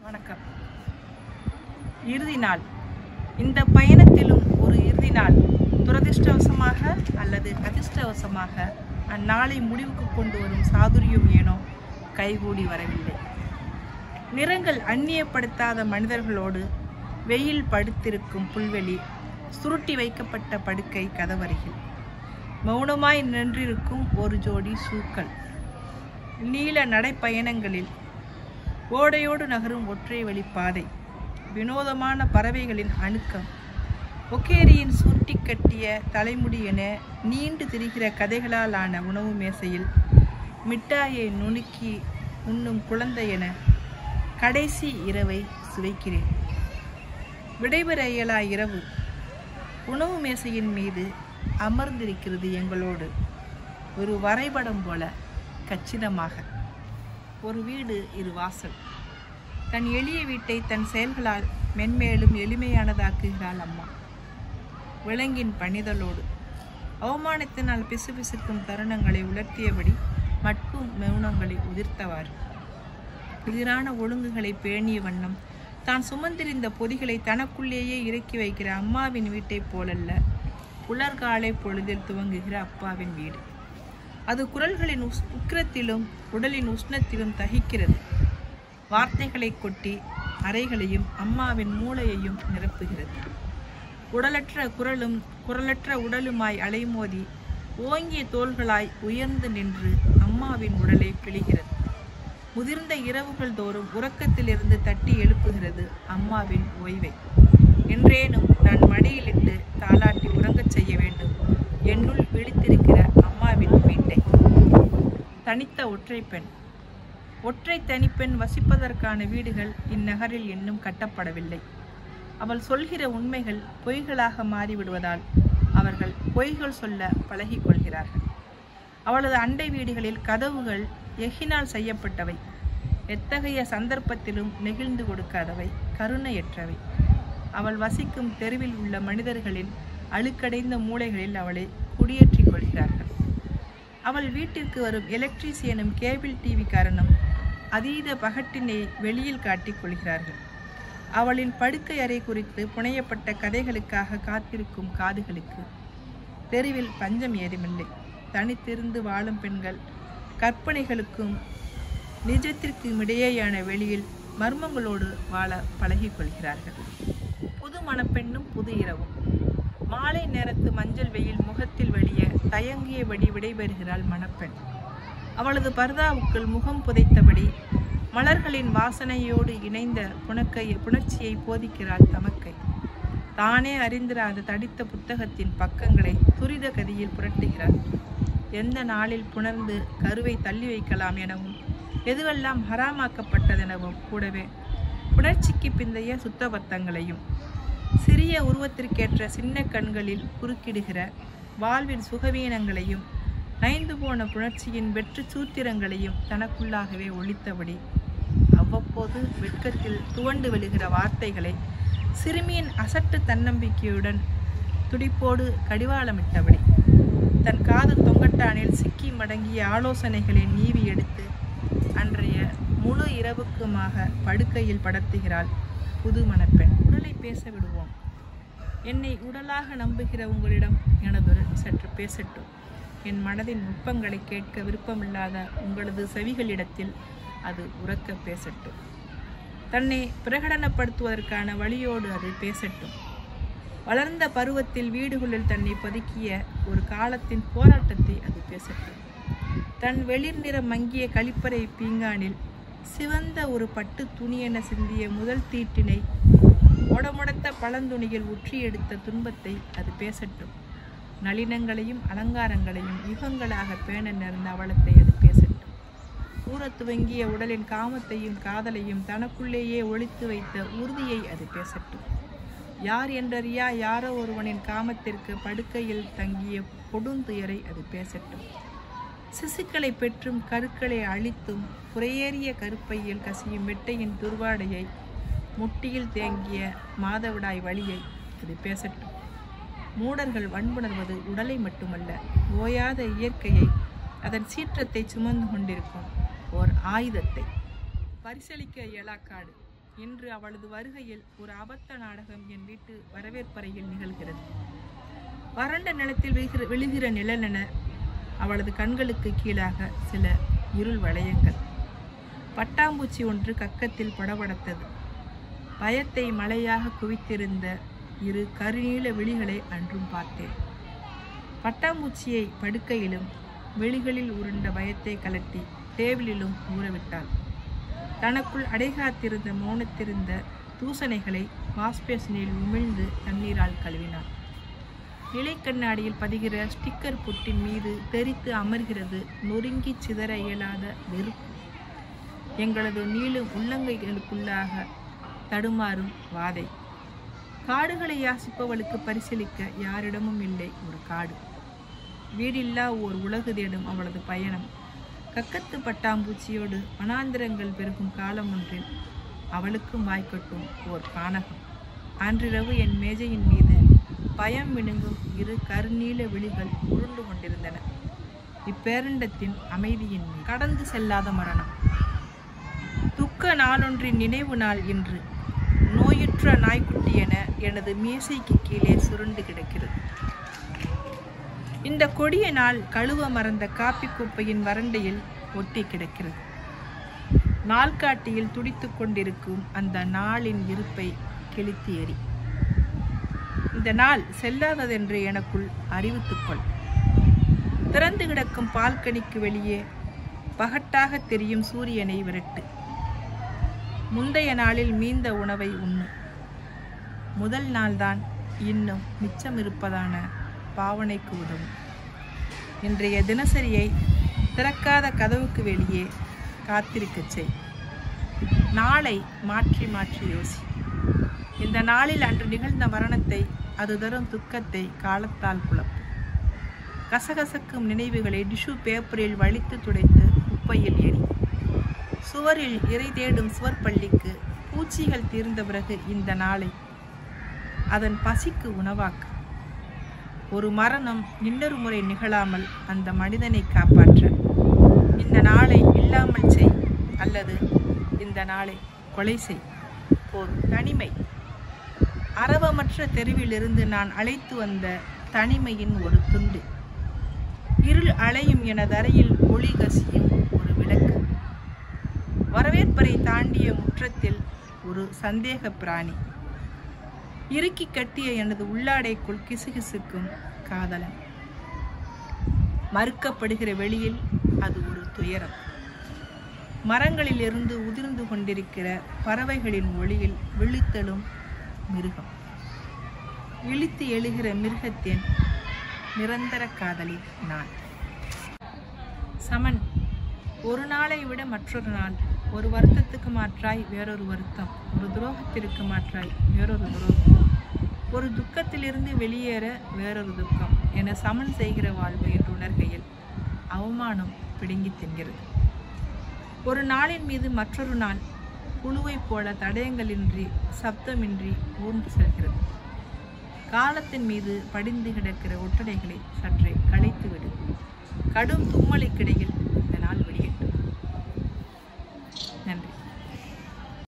வணக்கம் இறுதி நாள் இந்த பயணத்திலும் ஒரு இறுதி நாள் துரதிர்ஷ்டவசமாக அல்லது அதிர்ஷ்டவசமாக அந்நாளை முடிவுக்கு கொண்டு வரும் சாதுரியம் ஏனோ கைகூடி வரவில்லை நிறங்கள் அந்நியப்படுத்தாத மனிதர்களோடு வெயில் படுத்திருக்கும் புல்வெளி சுருட்டி வைக்கப்பட்ட படுக்கை கதவருகில் மௌனமாய் நின்றிருக்கும் ஒரு ஜோடி சூக்கள் நீல நடைப்பயணங்களில் ஓடையோடு நகரும் ஒற்றை வழி பாதை வினோதமான பறவைகளின் அணுக்கம் ஒக்கேரியின் சுருட்டி கட்டிய தலைமுடி என நீண்டு திரிகிற கதைகளால் ஆன உணவு மேசையில் மிட்டாயை நுணுக்கி உண்ணும் குழந்தை என கடைசி இரவை சுவைக்கிறேன் விடைபெற இயலா இரவு உணவு மேசையின் மீது அமர்ந்திருக்கிறது எங்களோடு ஒரு வரைபடம் போல கச்சிதமாக ஒரு வீடு இரு வாசல் தன் எளிய வீட்டை தன் செயல்களால் மென்மேலும் எளிமையானதாக்குகிறாள் அம்மா விலங்கின் பணிதலோடு அவமானத்தினால் பிசுபிசுக்கும் தருணங்களை உலர்த்தியபடி மட்கும் மௌனங்களை உதிர்த்தவாறு எதிரான ஒழுங்குகளை பேணிய வண்ணம் தான் சுமந்திருந்த பொதிகளை தனக்குள்ளேயே இறக்கி வைக்கிற அம்மாவின் வீட்டைப் போலல்ல உலர்காலை பொழுதில் துவங்குகிற அப்பாவின் வீடு அது குரல்களின் உஸ் உக்கிரத்திலும் உடலின் உஷ்ணத்திலும் தகிக்கிறது வார்த்தைகளை கொட்டி அறைகளையும் அம்மாவின் மூளையையும் நிரப்புகிறது உடலற்ற குரலும் குரலற்ற உடலுமாய் அலைமோதி ஓங்கிய தோள்களாய் உயர்ந்து நின்று அம்மாவின் உடலை பிழிகிறது முதிர்ந்த இரவுகள் தோறும் உறக்கத்திலிருந்து தட்டி எழுப்புகிறது அம்மாவின் ஓய்வை என்றேனும் நான் மடியிலிட்டு தாலாட்டி உறங்கச் செய்ய வேண்டும் என்னுள் விழித்திருக்கிற அம்மாவின் வீட்டை தனித்த ஒற்றை பெண் ஒற்றை தனிப்பெண் வசிப்பதற்கான வீடுகள் இந்நகரில் இன்னும் கட்டப்படவில்லை அவள் சொல்கிற உண்மைகள் பொய்களாக மாறிவிடுவதால் அவர்கள் பொய்கள் சொல்ல பழகிக் கொள்கிறார்கள் அவளது அண்டை வீடுகளில் கதவுகள் எஃகினால் செய்யப்பட்டவை எத்தகைய சந்தர்ப்பத்திலும் நெகிழ்ந்து கொடுக்காதவை கருணையற்றவை அவள் வசிக்கும் தெருவில் உள்ள மனிதர்களின் அழுக்கடைந்த மூளைகளில் அவளை குடியேற்றிக் கொள்கிறார்கள் அவள் வீட்டிற்கு வரும் எலக்ட்ரீசியனும் கேபிள் டிவிக்காரனும் அதீத பகட்டினை வெளியில் காட்டிக் கொள்கிறார்கள் அவளின் படுக்கை அறை குறித்து புனையப்பட்ட கதைகளுக்காக காத்திருக்கும் காதுகளுக்கு தெருவில் பஞ்சம் ஏதுமில்லை தனித்திருந்து வாழும் பெண்கள் கற்பனைகளுக்கும் நிஜத்திற்கும் இடையேயான வெளியில் மர்மங்களோடு வாழ பழகிக் கொள்கிறார்கள் புது மணப்பெண்ணும் புது இரவும் மாலை நேரத்து மஞ்சள் வெயில் முகத்தில் வழிய தயங்கியபடி விடைபெறுகிறாள் மணப்பெண் அவளது பர்தாவுக்குள் முகம் புதைத்தபடி மலர்களின் வாசனையோடு இணைந்த புணக்கை புணர்ச்சியை போதிக்கிறாள் தமக்கை தானே அறிந்திராத தடித்த புத்தகத்தின் பக்கங்களை துரித கதியில் புரட்டுகிறார் எந்த நாளில் புணர்ந்து கருவை தள்ளி வைக்கலாம் எனவும் எதுவெல்லாம் ஹராமாக்கப்பட்டதெனவும் கூடவே புணர்ச்சிக்கு பிந்தைய சுத்தபத்தங்களையும் சிறிய உருவத்திற்கேற்ற சின்ன கண்களில் குறுக்கிடுகிற வாழ்வின் சுகவீனங்களையும் நைந்து போன புணர்ச்சியின் வெற்று சூத்திரங்களையும் தனக்குள்ளாகவே ஒழித்தபடி அவ்வப்போது வெட்கத்தில் துவண்டு விழுகிற வார்த்தைகளை சிறுமியின் அசட்டு தன்னம்பிக்கையுடன் துடிப்போடு கடிவாளமிட்டபடி தன் காது தொங்கட்டானில் சிக்கி மடங்கிய ஆலோசனைகளை நீவி எடுத்து அன்றைய முழு இரவுக்குமாக படுக்கையில் படர்த்துகிறாள் புது மணப்பெண் உடலை பேச விடுவோம் என்னை உடலாக நம்புகிற உங்களிடம் எனதொரு சற்று பேசட்டும் என் மனதின் நுட்பங்களை கேட்க விருப்பமில்லாத உங்களது செவிகளிடத்தில் அது உறக்க பேசட்டும் தன்னை பிரகடனப்படுத்துவதற்கான வழியோடு அது பேசட்டும் வளர்ந்த பருவத்தில் வீடுகளில் தன்னை பதுக்கிய ஒரு காலத்தின் போராட்டத்தை அது பேசட்டும் தன் வெளிர் நிற மங்கிய கழிப்பறை பீங்கானில் சிவந்த ஒரு பட்டு துணியென சிந்திய முதல் தீட்டினை முடமுடத்த பழந்துணியில் உற்றி எடுத்த துன்பத்தை அது பேசட்டும் நளினங்களையும் அலங்காரங்களையும் யுகங்களாக பேண நேர்ந்த அவலத்தை அது பேசட்டும் ஊறத் துவங்கிய உடலின் காமத்தையும் காதலையும் தனக்குள்ளேயே ஒழித்து வைத்த உறுதியை அது பேசட்டும் யார் என்றறியா யாரோ ஒருவனின் காமத்திற்கு படுக்கையில் தங்கிய கொடுந்துயரை அது பேசட்டும் சிசுக்களை பெற்றும் கருக்களை அழித்தும் குறையேறிய கருப்பையில் கசியும் வெட்டையின் துர்வாடையை முட்டியில் தேங்கிய மாதவிடாய் வழியை அது பேசட்டும் மூடர்கள் வன்புணர்வது உடலை மட்டுமல்ல ஓயாத இயற்கையை அதன் சீற்றத்தை சுமந்து கொண்டிருக்கும் ஓர் ஆயுதத்தை பரிசளிக்க இயலாக்காடு இன்று அவளது வருகையில் ஒரு அபத்த நாடகம் என் வீட்டு வரவேற்பறையில் நிகழ்கிறது வறண்ட நிலத்தில் விழுகிற விழுகிற நிழலென அவளது கண்களுக்கு கீழாக சில இருள் வளையங்கள் பட்டாம்பூச்சி ஒன்று கக்கத்தில் படபடத்தது பயத்தை மலையாக குவித்திருந்த இரு கருநீல விழிகளை அன்றும் பார்த்தேன் பட்டாம்பூச்சியை படுக்கையிலும் வெளிகளில் உருண்ட பயத்தை கலட்டி டேபிளிலும் ஊறவிட்டாள் தனக்குள் அடைகாத்திருந்த மௌனத்திருந்த தூசணைகளை வாஷ்பேசனில் உமிழ்ந்து தண்ணீரால் கழுவினாள் இலைக்கண்ணாடியில் பதிகிற ஸ்டிக்கர் புட்டின் மீது தெரித்து அமர்கிறது நொறுங்கி சிதற இயலாத வெறுப்பு எங்களது நீளும் உள்ளங்கைகளுக்குள்ளாக தடுமாறும் வாதை காடுகளை யாசிப்பவளுக்கு பரிசீலிக்க யாரிடமும் இல்லை ஒரு காடு வீடில்லா ஓர் உலகு தேடும் அவளது பயணம் கக்கத்து பட்டாம்பூச்சியோடு வனாந்திரங்கள் பெருகும் காலம் ஒன்றில் அவளுக்கும் வாய்க்கட்டும் ஓர் கானகம் அன்றிரவு என் மேஜையின் மீது பயம் விழுங்கும் இரு கருநீல விழிகள் உருண்டு கொண்டிருந்தன இப்பேரண்டத்தின் அமைதியின் மீது. கடந்து செல்லாத மரணம் துக்க நாளொன்றின் நினைவு நாள் இன்று நோயுற்ற நாய்க்குட்டி என எனது மீசைக்கு கீழே சுருண்டு கிடக்கிறது இந்த கொடிய நாள் கழுவ மறந்த காப்பி குப்பையின் வறண்டையில் ஒட்டி கிடக்கிறது நாள்காட்டியில் துடித்துக் கொண்டிருக்கும் அந்த நாளின் இருப்பை கிழித்து எறி இந்த நாள் செல்லாததென்று எனக்குள் அறிவித்துக்கொள் திறந்து கிடக்கும் பால்கனிக்கு வெளியே பகட்டாக தெரியும் சூரியனை விரட்டு முந்தைய நாளில் மீந்த உணவை உண்ணு முதல் நாள்தான் இன்னும் மிச்சம் இருப்பதான பாவனைக்கு உதவும் இன்றைய தினசரியை திறக்காத கதவுக்கு வெளியே காத்திருக்கச் செய் நாளை மாற்றி மாற்றி யோசி இந்த நாளில் அன்று நிகழ்ந்த மரணத்தை அது தரும் துக்கத்தை காலத்தால் குழப்பு கசகசக்கும் நினைவுகளை டிஷ்யூ பேப்பரில் வலித்து துடைத்து குப்பையில் எறி சுவரில் இறை தேடும் சுவர் பள்ளிக்கு பூச்சிகள் தீர்ந்த பிறகு இந்த நாளை அதன் பசிக்கு உணவாக்கு ஒரு மரணம் இன்னொரு முறை நிகழாமல் அந்த மனிதனை காப்பாற்ற இந்த நாளை இல்லாமல் செய் அல்லது இந்த நாளை கொலை செய் போதும் தனிமை அரவமற்ற தெருவிலிருந்து நான் அழைத்து வந்த தனிமையின் ஒரு துண்டு இருள் அலையும் எனதரையில் ஒளி கசியும் ஒரு விளக்கு வரவேற்பறை தாண்டிய முற்றத்தில் ஒரு சந்தேக பிராணி இறுக்கி கட்டிய எனது உள்ளாடைக்குள் கிசுகிசுக்கும் காதலன் மறுக்கப்படுகிற வெளியில் அது ஒரு துயரம் மரங்களில் இருந்து உதிர்ந்து கொண்டிருக்கிற பறவைகளின் ஒளியில் விழித்தெழும் மிருகம் இழித்து எழுகிற மிருகத்தின் நிரந்தர காதலி நான் சமன் ஒரு நாளை விட மற்றொரு நாள் ஒரு வருத்தத்துக்கு மாற்றாய் வேறொரு வருத்தம் ஒரு துரோகத்திற்கு மாற்றாய் வேறொரு துரோகம் ஒரு துக்கத்திலிருந்து வெளியேற வேறொரு துக்கம் என சமன் செய்கிற வாழ்வு என்று உணர்கையில் அவமானம் பிடுங்கி தின்கிறது ஒரு நாளின் மீது மற்றொரு நாள் புழுவைப் போல தடயங்களின்றி சப்தமின்றி ஊர்ந்து செல்கிறது காலத்தின் மீது படிந்து கிடக்கிற ஒட்டடைகளை சற்றே களைத்துவிடு கடும் தும்மலுக்கிடையில் இந்த நாள் வெளியிட்டது நன்றி